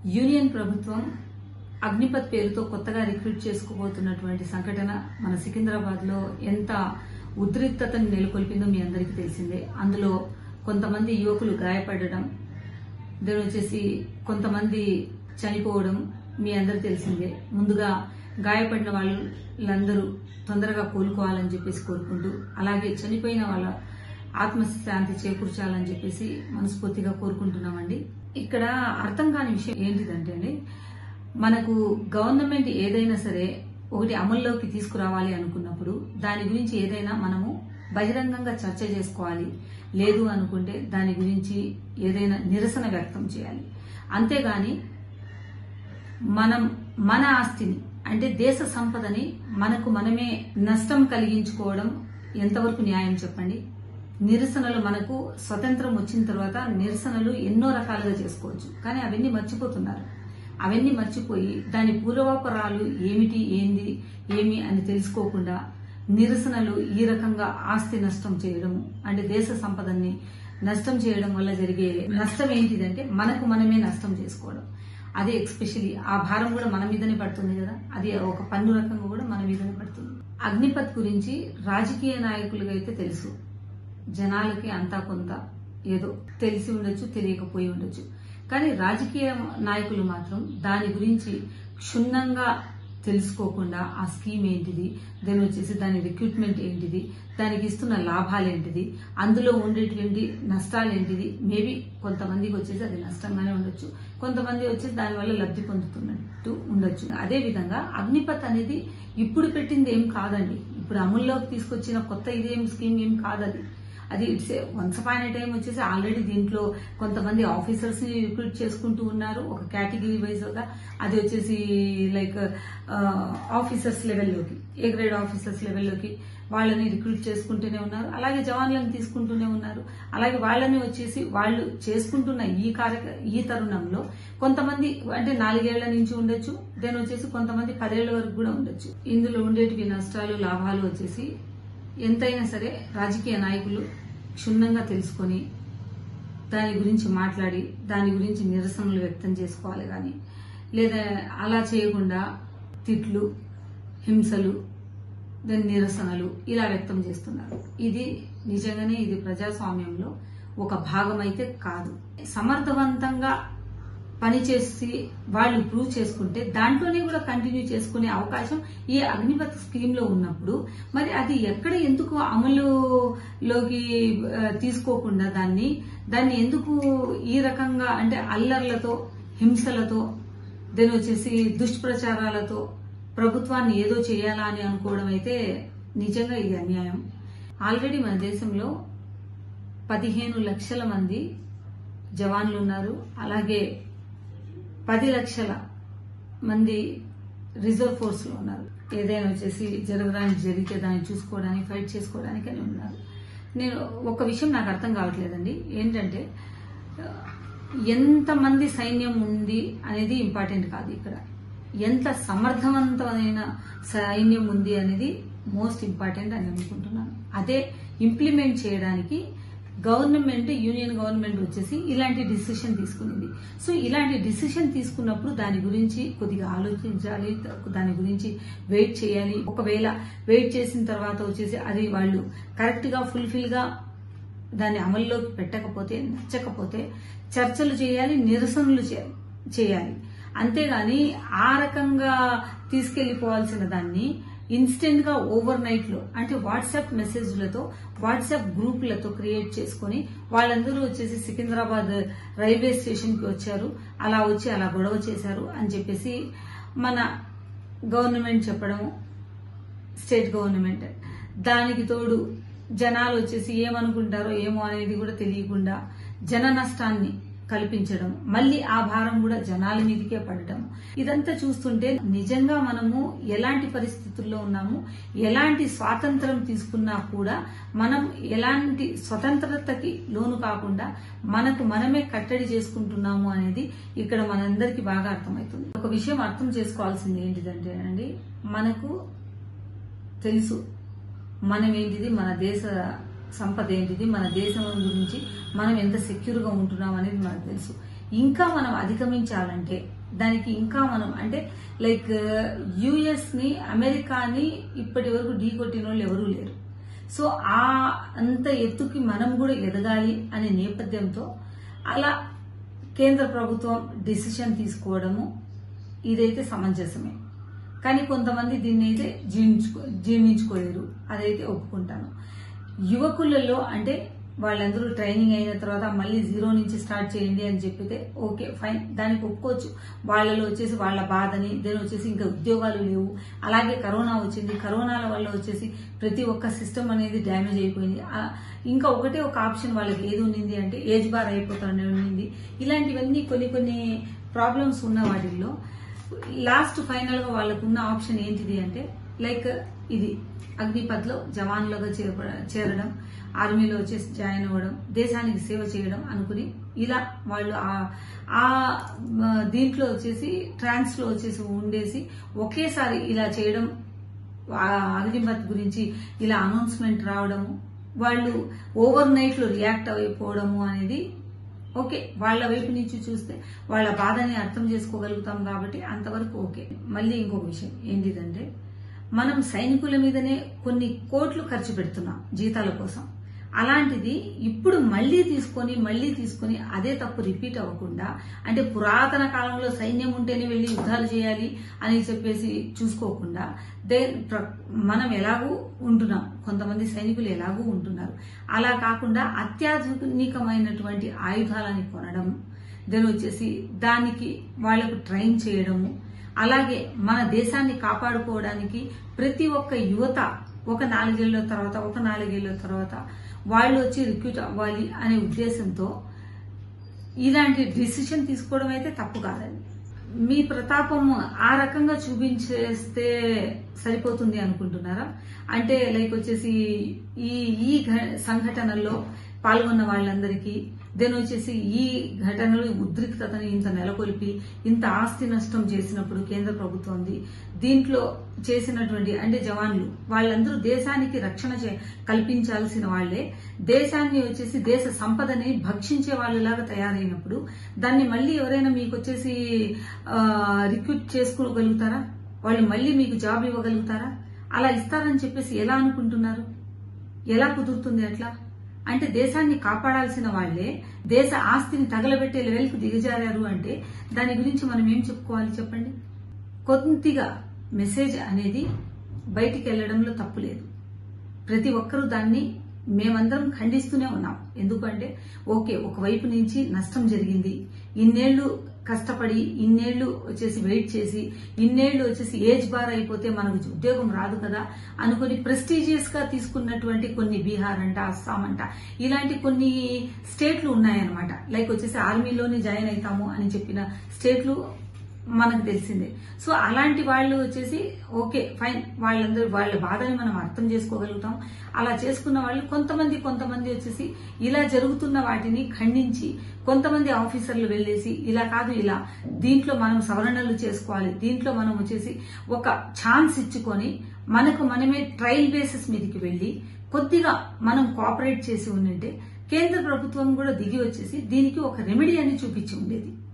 union ప్రభుత్వం అగ్నిపత్ పేరుతో కొత్తగా రిక్రూట్ చేసుకోబోతున్నటువంటి సంఘటన మన సికింద్రాబాద్ లో ఎంత ఉద్రిక్తతను నెలకొల్పిందో మీ అందరికీ తెలిసిందే అందులో కొంతమంది యువకులు గాయపడడం దీని వచ్చేసి కొంతమంది చనిపోవడం మీ అందరికి తెలిసిందే ముందుగా గాయపడిన వాళ్ళందరూ తొందరగా కోలుకోవాలని చెప్పేసి కోరుకుంటూ అలాగే చనిపోయిన వాళ్ళ ఆత్మశాంతి చేకూర్చాలని చెప్పేసి మనస్ఫూర్తిగా కోరుకుంటున్నామండి ఇక్కడ అర్థం కాని విషయం ఏంటిదంటే అండి మనకు గవర్నమెంట్ ఏదైనా సరే ఒకటి అమల్లోకి తీసుకురావాలి అనుకున్నప్పుడు దాని గురించి ఏదైనా మనము బహిరంగంగా చర్చ చేసుకోవాలి లేదు అనుకుంటే దాని గురించి ఏదైనా నిరసన వ్యక్తం చేయాలి అంతేగాని మనం మన ఆస్తిని అంటే దేశ సంపదని మనకు మనమే నష్టం కలిగించుకోవడం ఎంతవరకు న్యాయం చెప్పండి నిరసనలు మనకు స్వతంత్రం వచ్చిన తర్వాత నిరసనలు ఎన్నో రకాలుగా చేసుకోవచ్చు కానీ అవన్నీ మర్చిపోతున్నారు అవన్నీ మర్చిపోయి దాని పూర్వాపరాలు ఏమిటి ఏంది ఏమి అని తెలుసుకోకుండా నిరసనలు ఈ రకంగా ఆస్తి నష్టం చేయడం అంటే దేశ సంపదని నష్టం చేయడం వల్ల జరిగే నష్టం ఏంటిదంటే మనకు మనమే నష్టం చేసుకోవడం అదే ఎక్స్పెషలీ ఆ భారం కూడా మన మీదనే పడుతుంది కదా అది ఒక పన్ను రకంగా కూడా మన మీదనే పడుతుంది అగ్నిపత్ గురించి రాజకీయ నాయకులుగా అయితే తెలుసు జనాలకి అంతా కొంత ఏదో తెలిసి ఉండొచ్చు తెలియకపోయి ఉండొచ్చు కానీ రాజకీయ నాయకులు మాత్రం దాని గురించి క్షుణ్ణంగా తెలుసుకోకుండా ఆ స్కీమ్ ఏంటిది దాని వచ్చేసి దాని రిక్రూట్మెంట్ ఏంటిది దానికి ఇస్తున్న లాభాలు ఏంటిది అందులో ఉండేటువంటి నష్టాలు ఏంటిది మేబీ కొంతమందికి వచ్చేసి అది నష్టంగానే ఉండొచ్చు కొంతమంది వచ్చేసి దానివల్ల లబ్ధి పొందుతున్నట్టు ఉండొచ్చు అదే విధంగా అగ్నిపత్ అనేది ఇప్పుడు పెట్టింది ఏం కాదండి ఇప్పుడు అమల్లోకి తీసుకొచ్చిన కొత్త ఇదేం స్కీమ్ ఏం కాదు అది అది ఇట్స్ వన్స్ అపాన్ టైం వచ్చేసి ఆల్రెడీ దీంట్లో కొంతమంది ఆఫీసర్స్ ని రిక్రూట్ చేసుకుంటూ ఉన్నారు ఒక కేటగిరీ వైజ్ గా అది వచ్చేసి లైక్ ఆఫీసర్స్ లెవెల్లోకి ఏ గ్రేడ్ ఆఫీసర్స్ లెవెల్లోకి వాళ్ళని రిక్రూట్ చేసుకుంటూనే ఉన్నారు అలాగే జవాన్లను తీసుకుంటూనే ఉన్నారు అలాగే వాళ్ళని వచ్చేసి వాళ్ళు చేసుకుంటున్న ఈ కార్య ఈ తరుణంలో కొంతమంది అంటే నాలుగేళ్ల నుంచి ఉండొచ్చు దెన్ వచ్చేసి కొంతమంది పదేళ్ల వరకు కూడా ఉండొచ్చు ఇందులో ఉండేటివి నష్టాలు లాభాలు వచ్చేసి ఎంతైనా సరే రాజకీయ నాయకులు క్షుణ్ణంగా తెలుసుకొని దాని గురించి మాట్లాడి దాని గురించి నిరసనలు వ్యక్తం చేసుకోవాలి కానీ లేదా అలా చేయకుండా తిట్లు హింసలు దాని నిరసనలు ఇలా వ్యక్తం చేస్తున్నారు ఇది నిజంగానే ఇది ప్రజాస్వామ్యంలో ఒక భాగం అయితే కాదు సమర్థవంతంగా పనిచేసి వాళ్ళు ప్రూవ్ చేసుకుంటే దాంట్లోనే కూడా కంటిన్యూ చేసుకునే అవకాశం ఈ అగ్నిపథ్ స్కీమ్ లో ఉన్నప్పుడు మరి అది ఎక్కడ ఎందుకు అమలులోకి ఆ, తీసుకోకుండా దాన్ని దాన్ని ఎందుకు ఈ రకంగా అంటే అల్లర్లతో హింసలతో దెన్ వచ్చేసి దుష్ప్రచారాలతో ప్రభుత్వాన్ని ఏదో చేయాలా అని అనుకోవడం అయితే నిజంగా ఇది అన్యాయం ఆల్రెడీ మన దేశంలో పదిహేను లక్షల మంది జవాన్లు ఉన్నారు అలాగే పది లక్షల మంది రిజర్వ్ ఫోర్స్ లో ఉన్నారు ఏదైనా వచ్చేసి జరగడానికి జరిగితే దాన్ని చూసుకోవడానికి ఫైట్ చేసుకోవడానికి అని ఉన్నారు నేను ఒక విషయం నాకు అర్థం కావట్లేదండి ఏంటంటే ఆ, ఎంతమంది సైన్యం ఉంది అనేది ఇంపార్టెంట్ కాదు ఇక్కడ ఎంత సమర్థవంతమైన సైన్యం ఉంది అనేది మోస్ట్ ఇంపార్టెంట్ అని అనుకుంటున్నాను అదే ఇంప్లిమెంట్ చేయడానికి గవర్నమెంట్ యూనియన్ గవర్నమెంట్ వచ్చేసి ఇలాంటి డిసిషన్ తీసుకునింది సో ఇలాంటి డిసిషన్ తీసుకున్నప్పుడు దాని గురించి కొద్దిగా ఆలోచించాలి దాని గురించి వెయిట్ చేయాలి ఒకవేళ వెయిట్ చేసిన తర్వాత వచ్చేసి అది వాళ్ళు కరెక్ట్ గా ఫుల్ఫిల్ గా దాన్ని అమల్లోకి పెట్టకపోతే నచ్చకపోతే చర్చలు చేయాలి నిరసనలు చే- చేయాలి అంతేగాని ఆ రకంగా తీసుకెళ్లిపోవాల్సిన దాన్ని ఇన్స్టెంట్ గా ఓవర్ నైట్ లో అంటే వాట్సాప్ మెసేజ్లతో వాట్సాప్ గ్రూపులతో క్రియేట్ చేసుకుని వాళ్ళందరూ వచ్చేసి సికింద్రాబాద్ రైల్వే స్టేషన్ కి వచ్చారు అలా వచ్చి అలా గొడవ చేశారు అని చెప్పేసి మన గవర్నమెంట్ చెప్పడం స్టేట్ గవర్నమెంట్ దానికి తోడు జనాలు వచ్చేసి ఏమనుకుంటారో ఏమో అనేది కూడా తెలియకుండా జన నష్టాన్ని కల్పించడం మళ్ళీ ఆ భారం కూడా జనాల మీదకే పడటం ఇదంతా చూస్తుంటే నిజంగా మనము ఎలాంటి పరిస్థితుల్లో ఉన్నాము ఎలాంటి స్వాతంత్రం తీసుకున్నా కూడా మనం ఎలాంటి స్వతంత్రతకి లోను కాకుండా మనకు మనమే కట్టడి చేసుకుంటున్నాము అనేది ఇక్కడ మనందరికీ బాగా అర్థమవుతుంది ఒక విషయం అర్థం చేసుకోవాల్సింది ఏంటిదంటే అండి మనకు తెలుసు మనం ఏంటిది మన దేశ సంపద ఏంటిది మన దేశం గురించి మనం ఎంత సెక్యూర్ గా ఉంటున్నాం అనేది మనకు తెలుసు ఇంకా మనం అధిగమించాలంటే దానికి ఇంకా మనం అంటే లైక్ యుఎస్ ని అమెరికాని ఇప్పటి వరకు ఢీ కొట్టిన వాళ్ళు ఎవరూ లేరు సో ఆ అంత ఎత్తుకి మనం కూడా ఎదగాలి అనే నేపథ్యంతో అలా కేంద్ర ప్రభుత్వం డిసిషన్ తీసుకోవడము ఇదైతే సమంజసమే కానీ కొంతమంది దీన్ని అయితే జీర్ణించుకో జీర్ణించుకోలేరు అదైతే ఒప్పుకుంటాను యువకులలో అంటే వాళ్ళందరూ ట్రైనింగ్ అయిన తర్వాత మళ్ళీ జీరో నుంచి స్టార్ట్ చేయండి అని చెప్పితే ఓకే ఫైన్ దానికి ఒప్పుకోవచ్చు వాళ్ళలో వచ్చేసి వాళ్ళ బాధని దాని వచ్చేసి ఇంకా ఉద్యోగాలు లేవు అలాగే కరోనా వచ్చింది కరోనాల వల్ల వచ్చేసి ప్రతి ఒక్క సిస్టమ్ అనేది డ్యామేజ్ అయిపోయింది ఆ, ఇంకా ఒకటే ఒక ఆప్షన్ వాళ్ళకి ఏది ఉన్నింది అంటే ఏజ్ బార్ అయిపోతానే ఉన్నింది ఇలాంటివన్నీ కొన్ని కొన్ని ప్రాబ్లమ్స్ ఉన్న వాటిల్లో లాస్ట్ ఫైనల్ గా వాళ్ళకున్న ఆప్షన్ ఏంటిది అంటే లైక్ ఇది అగ్నిపథ్ లో జవాన్లుగా చేరప- చేరడం ఆర్మీలో వచ్చేసి జాయిన్ అవ్వడం దేశానికి సేవ చేయడం అనుకుని ఇలా వాళ్ళు ఆ- ఆ మ, దీంట్లో వచ్చేసి ట్రాన్స్ లో వచ్చేసి ఉండేసి ఒకేసారి ఇలా చేయడం ఆ అగ్నిపథ్ గురించి ఇలా అనౌన్స్మెంట్ రావడము వాళ్ళు ఓవర్ నైట్ లో రియాక్ట్ అయిపోవడము అనేది ఓకే వాళ్ళ వైపు నుంచి చూస్తే వాళ్ళ బాధని అర్థం చేసుకోగలుగుతాం కాబట్టి అంతవరకు ఓకే మళ్ళీ ఇంకొక విషయం ఏంటిదంటే మనం సైనికుల మీదనే కొన్ని కోట్లు ఖర్చు పెడుతున్నాం జీతాల కోసం అలాంటిది ఇప్పుడు మళ్ళీ తీసుకొని మళ్ళీ తీసుకొని అదే తప్పు రిపీట్ అవ్వకుండా అంటే పురాతన కాలంలో సైన్యం ఉంటేనే వెళ్ళి యుద్ధాలు చేయాలి అని చెప్పేసి చూసుకోకుండా దే ప్ర- మనం ఎలాగూ ఉంటున్నాం కొంతమంది సైనికులు ఎలాగూ ఉంటున్నారు అలా కాకుండా అత్యాధునికమైనటువంటి ఆయుధాలని కొనడం దెన్ వచ్చేసి దానికి వాళ్లకు ట్రైన్ చేయడము అలాగే మన దేశాన్ని కాపాడుకోవడానికి ప్రతి ఒక్క యువత ఒక నాలుగేళ్ల తర్వాత ఒక నాలుగేళ్ల తర్వాత వాళ్ళు వచ్చి రిక్రూట్ అవ్వాలి అనే ఉద్దేశంతో ఇలాంటి డిసిషన్ తీసుకోవడం అయితే తప్పు కాదండి మీ ప్రతాపం ఆ రకంగా చూపించేస్తే సరిపోతుంది అనుకుంటున్నారా అంటే లైక్ వచ్చేసి ఈ ఈ ఘ- సంఘటనల్లో పాల్గొన్న వాళ్ళందరికీ దెన్ వచ్చేసి ఈ ఘటనలో ఉద్రిక్తతని ఇంత నెలకొల్పి ఇంత ఆస్తి నష్టం చేసినప్పుడు కేంద్ర ప్రభుత్వంది దీంట్లో చేసినటువంటి అంటే జవాన్లు వాళ్ళందరూ దేశానికి రక్షణ చే- కల్పించాల్సిన వాళ్లే దేశాన్ని వచ్చేసి దేశ సంపదని భక్షించే వాళ్ళలాగా తయారైనప్పుడు దాన్ని మళ్ళీ ఎవరైనా మీకు వచ్చేసి రిక్రూట్ చేసుకోగలుగుతారా వాళ్ళు మళ్ళీ మీకు జాబ్ ఇవ్వగలుగుతారా అలా ఇస్తారని చెప్పేసి ఎలా అనుకుంటున్నారు ఎలా కుదురుతుంది అట్లా అంటే దేశాన్ని కాపాడాల్సిన వాళ్లే దేశ ఆస్తిని తగలబెట్టే లెవెల్కు దిగజారారు అంటే దాని గురించి మనం ఏం చెప్పుకోవాలి చెప్పండి కొద్దిగా మెసేజ్ అనేది బయటికి వెళ్లడంలో తప్పు లేదు ప్రతి ఒక్కరూ దాన్ని మేమందరం ఖండిస్తూనే ఉన్నాం ఎందుకంటే ఓకే ఒకవైపు నుంచి నష్టం జరిగింది ఇన్నేళ్లు కష్టపడి ఇన్నేళ్లు వచ్చేసి వెయిట్ చేసి ఇన్నేళ్లు వచ్చేసి ఏజ్ బార్ అయిపోతే మనకు ఉద్యోగం రాదు కదా అనుకుని ప్రెస్టీజియస్ గా తీసుకున్నటువంటి కొన్ని బీహార్ అంట అస్సాం అంట ఇలాంటి కొన్ని స్టేట్లు ఉన్నాయన్నమాట లైక్ వచ్చేసి ఆర్మీలోనే జాయిన్ అవుతాము అని చెప్పిన స్టేట్లు మనకు తెలిసిందే సో అలాంటి వాళ్ళు వచ్చేసి ఓకే ఫైన్ వాళ్ళందరూ వాళ్ళ బాధని మనం అర్థం చేసుకోగలుగుతాం అలా చేసుకున్న వాళ్ళు కొంతమంది కొంతమంది వచ్చేసి ఇలా జరుగుతున్న వాటిని ఖండించి కొంతమంది ఆఫీసర్లు వెళ్ళేసి ఇలా కాదు ఇలా దీంట్లో మనం సవరణలు చేసుకోవాలి దీంట్లో మనం వచ్చేసి ఒక ఛాన్స్ ఇచ్చుకొని మనకు మనమే ట్రయల్ బేసిస్ మీదకి వెళ్లి కొద్దిగా మనం కోఆపరేట్ చేసి ఉండింటే కేంద్ర ప్రభుత్వం కూడా దిగి వచ్చేసి దీనికి ఒక రెమెడీ అని చూపించి ఉండేది